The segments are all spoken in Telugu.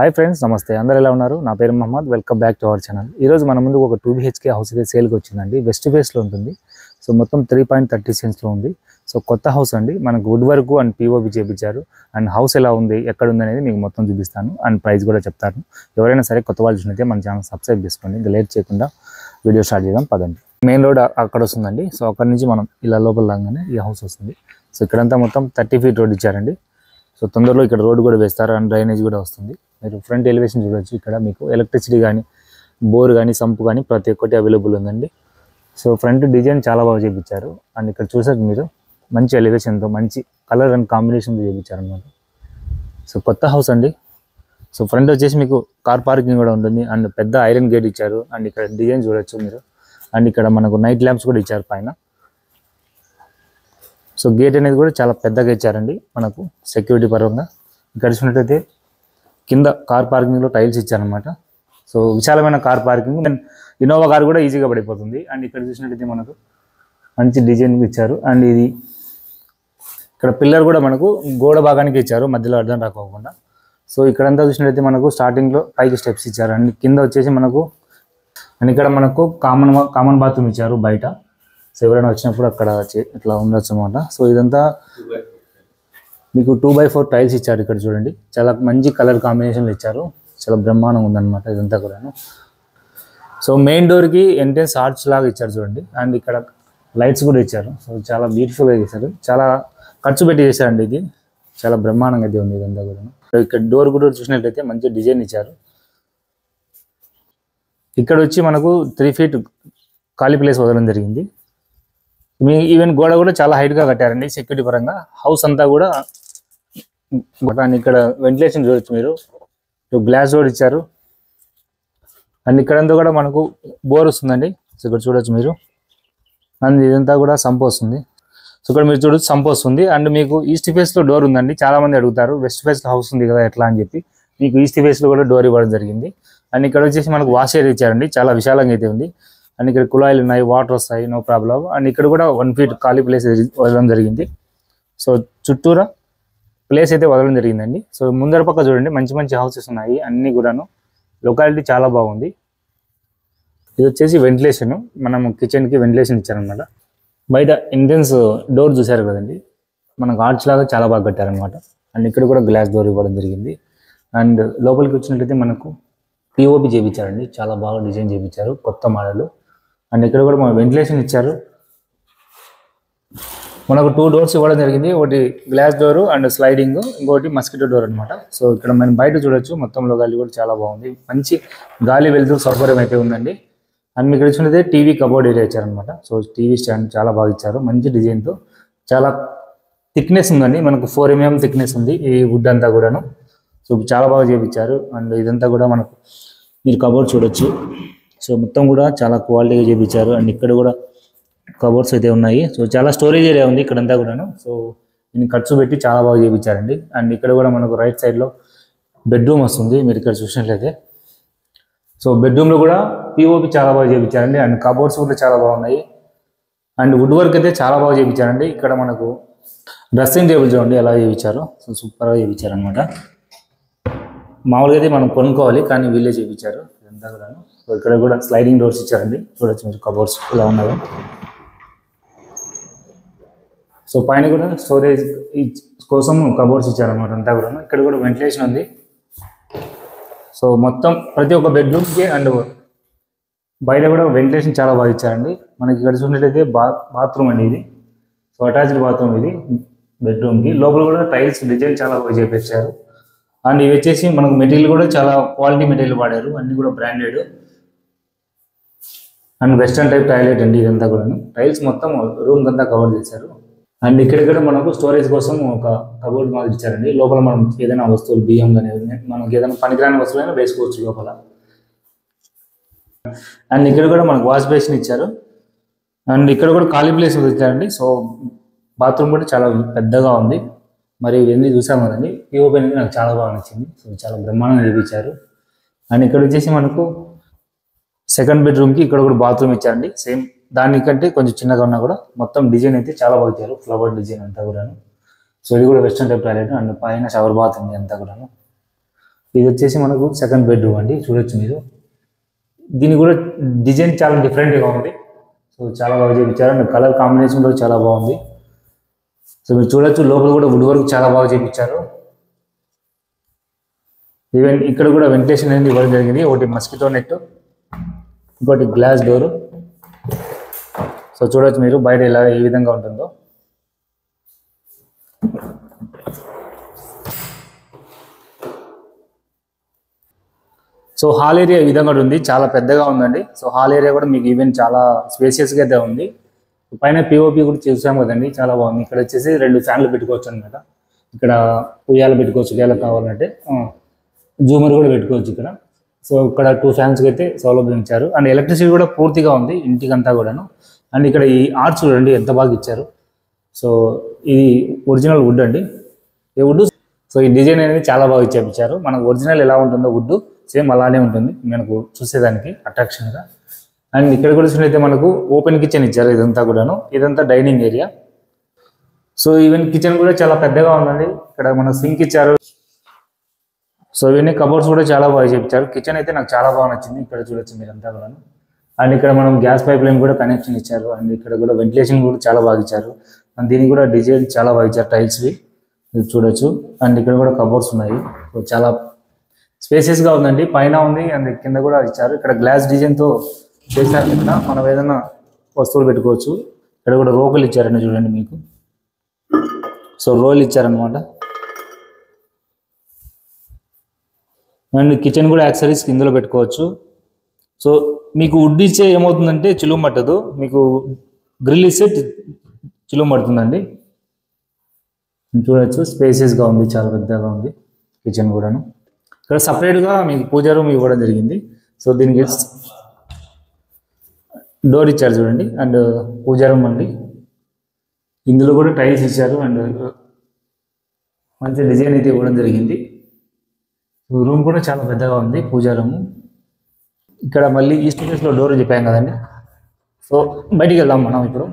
హాయ్ ఫ్రెండ్స్ నమస్తే అందరు ఎలా ఉన్నారు నా పేరు Mohammed welcome back to our channel ఈ రోజు మన ముందు ఒక టూ బిహెచ్కే హౌస్ అయితే సేల్కి వచ్చిందండి వెస్ట్ ఫేస్లో ఉంటుంది సో మొత్తం త్రీ పాయింట్ థర్టీ సెన్స్లో ఉంది సో కొత్త హౌస్ అండి మనకు వుడ్ వర్క్ అండ్ పీఓబి చేపించారు అండ్ హౌస్ ఎలా ఉంది ఎక్కడ ఉంది అనేది మీకు మొత్తం చూపిస్తాను అండ్ ప్రైస్ కూడా చెప్తాను ఎవరైనా సరే కొత్త వాళ్ళు చూసినైతే మన ఛానల్ సబ్స్క్రైబ్ చేసుకోండి ఇంకా లేట్ చేయకుండా వీడియో స్టార్ట్ చేద్దాం పదండి మెయిన్ రోడ్ అక్కడ వస్తుందండి సో అక్కడ నుంచి మనం ఇలా లోపల లాగానే ఈ హౌస్ వస్తుంది సో ఇక్కడంతా మొత్తం థర్టీ ఫీట్ రోడ్ ఇచ్చారండి సో తొందరలో ఇక్కడ రోడ్ కూడా వేస్తారు అండ్ డ్రైనేజ్ కూడా వస్తుంది మీరు ఫ్రంట్ ఎలివేషన్ చూడొచ్చు ఇక్కడ మీకు ఎలక్ట్రిసిటీ కానీ బోర్ కానీ సంపు కానీ ప్రతి ఒక్కటి అవైలబుల్ ఉందండి సో ఫ్రంట్ డిజైన్ చాలా బాగా చేయించారు అండ్ ఇక్కడ చూసారు మీరు మంచి ఎలివేషన్తో మంచి కలర్ అండ్ కాంబినేషన్తో చేయించారు అనమాట సో కొత్త హౌస్ అండి సో ఫ్రంట్ వచ్చేసి మీకు కార్ పార్కింగ్ కూడా ఉంటుంది అండ్ పెద్ద ఐరన్ గేట్ ఇచ్చారు అండ్ ఇక్కడ డిజైన్ చూడొచ్చు మీరు అండ్ ఇక్కడ మనకు నైట్ ల్యాంప్స్ కూడా ఇచ్చారు పైన సో గేట్ అనేది కూడా చాలా పెద్దగా ఇచ్చారండి మనకు సెక్యూరిటీ పరంగా ఇక్కడ చూసినట్టయితే కింద కార్ పార్కింగ్లో టైల్స్ ఇచ్చారనమాట సో విశాలమైన car parking and Innova car కూడా ఈజీగా పడిపోతుంది అండ్ ఇక్కడ చూసినట్టయితే మనకు మంచి డిజైన్ ఇచ్చారు అండ్ ఇది ఇక్కడ పిల్లర్ కూడా మనకు గోడ భాగానికి ఇచ్చారు మధ్యలో అర్థం రాకోకుండా సో ఇక్కడంతా చూసినట్టయితే మనకు స్టార్టింగ్లో పైకి స్టెప్స్ ఇచ్చారు అండ్ కింద వచ్చేసి మనకు అండ్ ఇక్కడ మనకు కామన్ కామన్ బాత్రూమ్ ఇచ్చారు బయట సో ఎవరైనా వచ్చినప్పుడు అక్కడ చే- ఇట్లా ఉండొచ్చు అనమాట సో ఇదంతా మీకు టూ బై ఫోర్ టైల్స్ ఇచ్చారు ఇక్కడ చూడండి చాలా మంచి కలర్ కాంబినేషన్లు ఇచ్చారు చాలా బ్రహ్మాండంగా ఉందన్నమాట ఇదంతా కూడాను సో మెయిన్ డోర్కి ఎంట్రెన్స్ ఆర్చ్ లాగా ఇచ్చారు చూడండి అండ్ ఇక్కడ లైట్స్ కూడా ఇచ్చారు సో చాలా బ్యూటిఫుల్గా చేశారు చాలా ఖర్చు పెట్టి చేశారండి ఇది చాలా బ్రహ్మాండంగా అయితే ఉంది ఇదంతా కూడా ఇక్కడ డోర్ కూడా చూసినట్లయితే మంచి డిజైన్ ఇచ్చారు ఇక్కడ వచ్చి మనకు త్రీ ఫీట్ ఖాళీ ప్లేస్ వదలడం జరిగింది మీ ఈవెన్ గోడ కూడా చాలా హైట్ గా కట్టారండి సెక్యూరిటీ పరంగా హౌస్ అంతా కూడా దాన్ని ఇక్కడ వెంటిలేషన్ చూడొచ్చు మీరు గ్లాస్ డోర్ ఇచ్చారు అండ్ ఇక్కడంతా కూడా మనకు బోర్ వస్తుందండి సో ఇక్కడ చూడొచ్చు మీరు అండ్ ఇదంతా కూడా సంప్ వస్తుంది సో ఇక్కడ మీరు చూడొచ్చు సంప్ వస్తుంది అండ్ మీకు ఈస్ట్ ఫేస్ లో డోర్ ఉందండి చాలా మంది అడుగుతారు వెస్ట్ ఫేస్ లో హౌస్ ఉంది కదా ఎట్లా అని చెప్పి మీకు ఈస్ట్ ఫేస్ లో కూడా డోర్ ఇవ్వడం జరిగింది అండ్ ఇక్కడ వచ్చేసి మనకు వాష్ ఏరియా ఇచ్చారండి చాలా విశాలంగా అయితే ఉంది అండ్ ఇక్కడ కుళాయిలు ఉన్నాయి వాటర్ వస్తాయి నో ప్రాబ్లం అండ్ ఇక్కడ కూడా వన్ ఫీట్ ఖాళీ ప్లేస్ వదలడం జరిగింది సో చుట్టూరా ప్లేస్ అయితే వదలడం జరిగిందండి సో ముందర పక్క చూడండి మంచి మంచి హౌసెస్ ఉన్నాయి అన్ని కూడాను లొకాలిటీ చాలా బాగుంది ఇది వచ్చేసి వెంటిలేషన్ మనం కిచెన్ కి వెంటిలేషన్ ఇచ్చారనమాట బయట ఎంట్రన్స్ డోర్ చూసారు కదండి మనకు ఆర్చ్ లాగా చాలా బాగా కట్టారనమాట అండ్ ఇక్కడ కూడా గ్లాస్ డోర్ ఇవ్వడం జరిగింది అండ్ లోపలికి వచ్చినట్లయితే మనకు పిఓపి చేయించారండి చాలా బాగా డిజైన్ చేయించారు కొత్త మోడల్ అండ్ ఇక్కడ కూడా మన వెంటిలేషన్ ఇచ్చారు మనకు టూ డోర్స్ ఇవ్వడం జరిగింది ఒకటి గ్లాస్ డోర్ అండ్ స్లైడింగ్ ఇంకోటి మస్కిటో డోర్ అన్నమాట సో ఇక్కడ మనం బయట చూడొచ్చు మొత్తంలో గాలి కూడా చాలా బాగుంది మంచి గాలి వెళ్తూ సౌకర్యం అయితే ఉందండి అండ్ మీకు చూసినట్లయితే టీవీ కబోర్డ్ ఏరియా ఇచ్చారనమాట సో టీవీ స్టాండ్ చాలా బాగా ఇచ్చారు మంచి డిజైన్తో చాలా థిక్నెస్ ఉందండి మనకు ఫోర్ ఎంఎం థిక్నెస్ ఉంది ఈ వుడ్ అంతా కూడాను సో చాలా బాగా చేపించారు అండ్ ఇదంతా కూడా మనకు మీరు కబోర్డ్ చూడొచ్చు సో మొత్తం కూడా చాలా క్వాలిటీగా చేపించారు అండ్ ఇక్కడ కూడా కబోర్డ్స్ అయితే ఉన్నాయి సో చాలా స్టోరేజ్ ఏరియా ఉంది ఇక్కడంతా కూడాను సో దీన్ని ఖర్చు పెట్టి చాలా బాగా చేయించారండి అండ్ ఇక్కడ కూడా మనకు రైట్ సైడ్లో బెడ్రూమ్ వస్తుంది మీరు ఇక్కడ చూసినట్లయితే సో బెడ్రూమ్లో కూడా పిఓపి చాలా బాగా చేయించారండి అండ్ కబోర్డ్స్ కూడా చాలా బాగున్నాయి అండ్ వుడ్ వర్క్ అయితే చాలా బాగా చేయించారండి ఇక్కడ మనకు డ్రెస్సింగ్ టేబుల్ చూడండి ఎలా చేయించారో సో సూపర్గా చేయించారు అనమాట మామూలుగా అయితే మనం కొనుక్కోవాలి కానీ వీళ్ళే చేయించారు ఇదంతా కూడా సో ఇక్కడ కూడా స్లైడింగ్ డోర్స్ ఇచ్చారండి చూడొచ్చు మీరు కబోర్డ్స్ ఇలా ఉన్నాయో సో పైన కూడా స్టోరేజ్ కోసం కబోర్డ్స్ ఇచ్చారన్నమాట అంతా కూడా ఇక్కడ కూడా వెంటిలేషన్ ఉంది సో మొత్తం ప్రతి ఒక్క బెడ్రూమ్కి అండ్ బయట కూడా వెంటిలేషన్ చాలా బాగా ఇచ్చారండి మనకి ఇక్కడ చూసినట్టయితే బా బాత్రూమ్ అండి ఇది సో అటాచ్డ్ బాత్రూమ్ ఇది బెడ్రూమ్కి లోపల కూడా టైల్స్ డిజైన్ చాలా బాగా చేపించారు అండ్ ఇవి వచ్చేసి మనకు మెటీరియల్ కూడా చాలా క్వాలిటీ మెటీరియల్ వాడారు అన్ని కూడా branded and western type toilet అండి ఇదంతా కూడా టైల్స్ మొత్తం రూమ్ అంతా కవర్ చేశారు అండ్ ఇక్కడ మనకు స్టోరేజ్ కోసం ఒక కబోర్డ్ మాదిరి ఇచ్చారండి లోపల మనం ఏదైనా వస్తువులు బియ్యం కానీ మనకి ఏదైనా పనికిరాని వస్తువులైనా వేసుకోవచ్చు లోపల అండ్ ఇక్కడ కూడా మనకు వాష్ బేసిన్ ఇచ్చారు అండ్ ఇక్కడ కూడా ఖాళీ ప్లేస్ ఇచ్చారండి సో బాత్రూమ్ కూడా చాలా పెద్దగా ఉంది మరి ఇవన్నీ చూసాం కదండి పిఓపి అనేది నాకు చాలా బాగా నచ్చింది సో చాలా బ్రహ్మాండంగా చేయించారు అండ్ ఇక్కడ వచ్చేసి మనకు సెకండ్ బెడ్రూమ్కి ఇక్కడ కూడా బాత్రూమ్ ఇచ్చారండి సేమ్ దానికంటే కొంచెం చిన్నగా ఉన్నా కూడా మొత్తం డిజైన్ అయితే చాలా బాగా ఇచ్చారు ఫ్లవర్ డిజైన్ అంతా కూడాను సో ఇది కూడా వెస్ట్రన్ టైప్ టాయిలెట్ అండ్ పైన షవర్ బాత్ ఉంది అంతా కూడాను ఇది వచ్చేసి మనకు సెకండ్ బెడ్రూమ్ అండి చూడొచ్చు మీరు దీని కూడా డిజైన్ చాలా డిఫరెంట్గా ఉంది సో చాలా బాగా చేయించారు అండ్ కలర్ కాంబినేషన్ కూడా చాలా బాగుంది సో మీరు చూడొచ్చు లోపల కూడా వుడ్ వర్క్ చాలా బాగా చేయించారు ఈవెన్ ఇక్కడ కూడా వెంటిలేషన్ అనేది ఇవ్వడం జరిగింది ఒకటి మస్కిటో నెట్ ఇంకోటి గ్లాస్ డోర్ సో చూడొచ్చు మీరు బయట ఇలా ఏ విధంగా ఉంటుందో సో హాల్ ఏరియా ఈ విధంగా ఉంది చాలా పెద్దగా ఉందండి సో హాల్ ఏరియా కూడా మీకు ఈవెన్ చాలా స్పేసియస్గా అయితే ఉంది పైన పిఓపి కూడా చూసాం కదండి చాలా బాగుంది ఇక్కడ వచ్చేసి రెండు ఫ్యాన్లు పెట్టుకోవచ్చు అనమాట ఇక్కడ ఉయ్యాలు పెట్టుకోవచ్చు ఉయ్యాలు కావాలంటే జూమర్ కూడా పెట్టుకోవచ్చు ఇక్కడ సో ఇక్కడ టూ ఫ్యాన్స్కి అయితే సౌలభ్యం ఇచ్చారు అండ్ ఎలక్ట్రిసిటీ కూడా పూర్తిగా ఉంది ఇంటికంతా కూడాను అండ్ ఇక్కడ ఈ ఆర్చ్ చూడండి ఎంత బాగా ఇచ్చారు సో ఇది ఒరిజినల్ వుడ్ అండి ఈ వుడ్ సో ఈ డిజైన్ అనేది చాలా బాగా ఇచ్చేపించారు మనకు ఒరిజినల్ ఎలా ఉంటుందో వుడ్ సేమ్ అలానే ఉంటుంది మనకు చూసేదానికి అట్రాక్షన్గా అండ్ ఇక్కడ కూడా చూసినట్లయితే మనకు ఓపెన్ కిచెన్ ఇచ్చారు ఇదంతా కూడాను ఇదంతా dining area so even kitchen కూడా చాలా పెద్దగా ఉందండి ఇక్కడ మన సింక్ ఇచ్చారు సో ఇవన్నీ కబోర్డ్స్ కూడా చాలా బాగా చేయించారు కిచెన్ అయితే నాకు చాలా బాగా నచ్చింది ఇక్కడ చూడొచ్చు మీరంతా కూడా అండ్ ఇక్కడ మనం గ్యాస్ పైప్ లైన్ కూడా కనెక్షన్ ఇచ్చారు అండ్ ఇక్కడ కూడా వెంటిలేషన్ కూడా చాలా బాగా ఇచ్చారు అండ్ దీనికి కూడా డిజైన్ చాలా బాగా ఇచ్చారు టైల్స్వి ఇది చూడొచ్చు అండ్ ఇక్కడ కూడా కబోర్డ్స్ ఉన్నాయి సో చాలా spacious గా ఉందండి పైన ఉంది అండ్ కింద కూడా ఇచ్చారు ఇక్కడ గ్లాస్ డిజైన్తో చేశారు ఇక్కడ మనం ఏదైనా వస్తువులు పెట్టుకోవచ్చు ఇక్కడ కూడా రోకలు ఇచ్చారండి చూడండి మీకు సో రోల్ ఇచ్చారనమాట అండ్ కిచెన్ కూడా యాక్సరీస్ ఇందులో పెట్టుకోవచ్చు సో మీకు వుడ్ ఇచ్చే ఏమవుతుందంటే చిలువ పట్టదు మీకు గ్రిల్ ఇస్తే చిలువ పడుతుందండి చూడొచ్చు స్పేసెస్గా ఉంది చాలా పెద్దగా ఉంది కిచెన్ కూడాను ఇక్కడ సపరేట్గా మీకు పూజ రూమ్ ఇవ్వడం జరిగింది సో దీనికి డోర్ ఇచ్చారు చూడండి అండ్ పూజ రూమ్ అండి ఇందులో కూడా టైల్స్ ఇచ్చారు అండ్ మంచి డిజైన్ అయితే ఇవ్వడం జరిగింది రూమ్ కూడా చాలా పెద్దగా ఉంది పూజా రూమ్ ఇక్కడ మళ్ళీ ఈస్ట్ ఫేస్లో డోర్ చెప్పాం కదండి సో బయటికి వెళ్దాం మనం ఇప్పుడు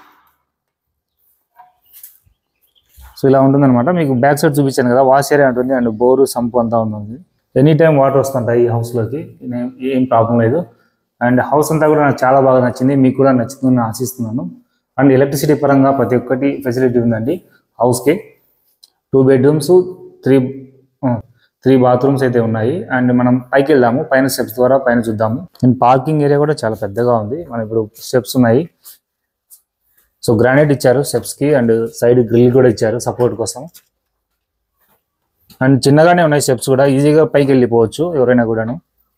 సో ఇలా ఉంటుందన్నమాట మీకు బ్యాక్ సైడ్ చూపించాను కదా వాష్ ఏరియా ఉంటుంది అండ్ బోరు సంపు అంతా ఉంటుంది ఎనీ టైం వాటర్ వస్తుంటాయి ఈ హౌస్లోకి ఏం- ఏం ప్రాబ్లం లేదు అండ్ హౌస్ అంతా కూడా నాకు చాలా బాగా నచ్చింది మీకు కూడా నచ్చుతుందని ఆశిస్తున్నాను అండ్ ఎలక్ట్రిసిటీ పరంగా ప్రతి ఒక్కటి ఫెసిలిటీ ఉందండి హౌస్కి two bedrooms three three bathrooms అయితే ఉన్నాయి అండ్ మనం పైకి వెళ్దాము పైన స్టెప్స్ ద్వారా పైన చూద్దాము అండ్ పార్కింగ్ ఏరియా కూడా చాలా పెద్దగా ఉంది మన ఇప్పుడు స్టెప్స్ ఉన్నాయి సో గ్రానైట్ ఇచ్చారు స్టెప్స్ కి అండ్ సైడ్ గ్రిల్ కూడా ఇచ్చారు సపోర్ట్ కోసం అండ్ చిన్నగానే ఉన్నాయి స్టెప్స్ కూడా ఈజీగా పైకి వెళ్ళిపోవచ్చు ఎవరైనా కూడాను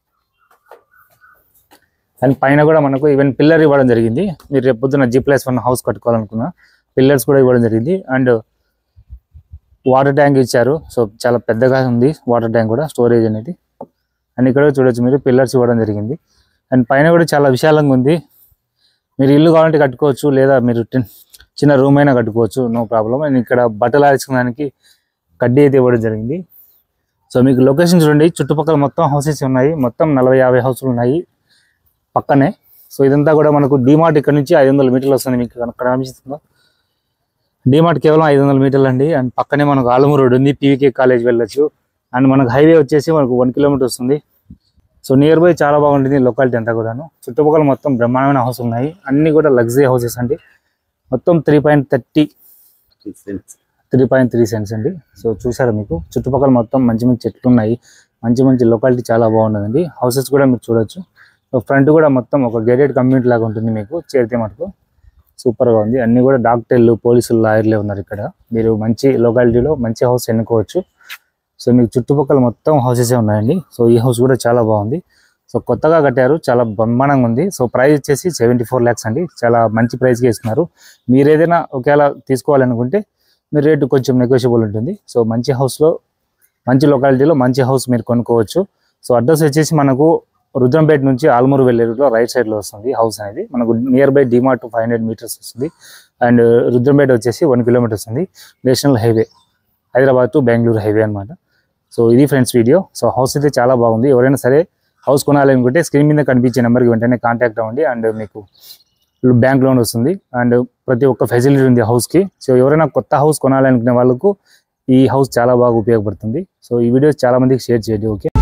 అండ్ పైన కూడా మనకు ఈవెన్ పిల్లర్ ఇవ్వడం జరిగింది మీరు రేపు పొద్దున జీ ప్లస్ వన్ హౌస్ కట్టుకోవాలనుకున్న పిల్లర్స్ కూడా ఇవ్వడం జరిగింది అండ్ వాటర్ ట్యాంక్ ఇచ్చారు సో చాలా పెద్దగా ఉంది వాటర్ ట్యాంక్ కూడా స్టోరేజ్ అనేది అండ్ ఇక్కడ చూడొచ్చు మీరు పిల్లర్స్ ఇవ్వడం జరిగింది అండ్ పైన కూడా చాలా విశాలంగా ఉంది మీరు ఇల్లు కావాలంటే కట్టుకోవచ్చు లేదా మీరు టిన్- చిన్న రూమ్ అయినా కట్టుకోవచ్చు నో ప్రాబ్లం అండ్ ఇక్కడ బట్టలు ఆడించుకోవడానికి కడ్డీ అయితే ఇవ్వడం జరిగింది సో మీకు లొకేషన్ చూడండి చుట్టుపక్కల మొత్తం హౌసెస్ ఉన్నాయి మొత్తం నలభై యాభై హౌసులు ఉన్నాయి పక్కనే సో ఇదంతా కూడా మనకు డిమార్ట్ ఇక్కడ నుంచి ఐదు వందల మీటర్లు వస్తుంది మీకు అక్కడ కనిపిస్తుందో డిమార్ట్ కేవలం ఐదు వందల మీటర్లు అండి అండ్ పక్కనే మనకు ఆలమూరు రోడ్ ఉంది పీవీకే కాలేజ్ వెళ్ళొచ్చు అండ్ మనకు హైవే వచ్చేసి మనకు వన్ కిలోమీటర్ వస్తుంది సో నియర్ బై చాలా బాగుంటుంది లొకాలిటీ అంతా కూడాను చుట్టుపక్కల మొత్తం బ్రహ్మాండమైన హౌస్ ఉన్నాయి అన్ని కూడా లగ్జరీ హౌసెస్ అండి మొత్తం three point thirty three point three cents అండి సో చూసారా మీకు చుట్టుపక్కల మొత్తం మంచి మంచి చెట్లు ఉన్నాయి మంచి మంచి లొకాలిటీ చాలా బాగున్నదండి హౌసెస్ కూడా మీరు చూడొచ్చు సో ఫ్రంట్ కూడా మొత్తం ఒక గేటెడ్ కమ్యూనిటీ లాగా ఉంటుంది మీకు చేరితే మటుకు సూపర్గా ఉంది అన్ని కూడా డాక్టర్లు పోలీసులు లాయర్లే ఉన్నారు ఇక్కడ మీరు మంచి లొకాలిటీలో మంచి హౌస్ ఎన్నుకోవచ్చు సో మీకు చుట్టుపక్కల మొత్తం హౌసెసే ఉన్నాయండి సో ఈ హౌస్ కూడా చాలా బాగుంది సో కొత్తగా కట్టారు చాలా బ్రహ్మాండంగా ఉంది సో ప్రైస్ వచ్చేసి సెవెంటీ ఫోర్ ల్యాక్స్ అండి చాలా మంచి ప్రైస్కి ఇస్తున్నారు మీరు ఏదైనా ఒకవేళ తీసుకోవాలనుకుంటే మీ రేటు కొంచెం నెగోషియబుల్ ఉంటుంది సో మంచి హౌస్లో మంచి లొకాలిటీలో మంచి హౌస్ మీరు కొనుక్కోవచ్చు సో అడ్రస్ వచ్చేసి మనకు రుద్రంపేట నుంచి ఆల్మూరు వెళ్ళే రూట్లో రైట్ సైడ్లో వస్తుంది హౌస్ అనేది మనకు nearby DMart five hundred metres వస్తుంది అండ్ రుద్రంపేట వచ్చేసి వన్ కిలోమీటర్ వస్తుంది national highway Hyderabad to Bengaluru highway అన్నమాట సో ఇది ఫ్రెండ్స్ వీడియో సో హౌస్ అయితే చాలా బాగుంది ఎవరైనా సరే హౌస్ కొనాలనుకుంటే స్క్రీన్ మీద కనిపించే నెంబర్కి వెంటనే కాంటాక్ట్ అవ్వండి అండ్ మీకు బ్యాంక్ లోన్ వస్తుంది అండ్ ప్రతి ఒక్క ఫెసిలిటీ ఉంది హౌస్కి సో ఎవరైనా కొత్త హౌస్ కొనాలనుకునే వాళ్ళకు ఈ హౌస్ చాలా బాగా ఉపయోగపడుతుంది సో ఈ వీడియోస్ చాలా మందికి షేర్ చేయండి ఓకే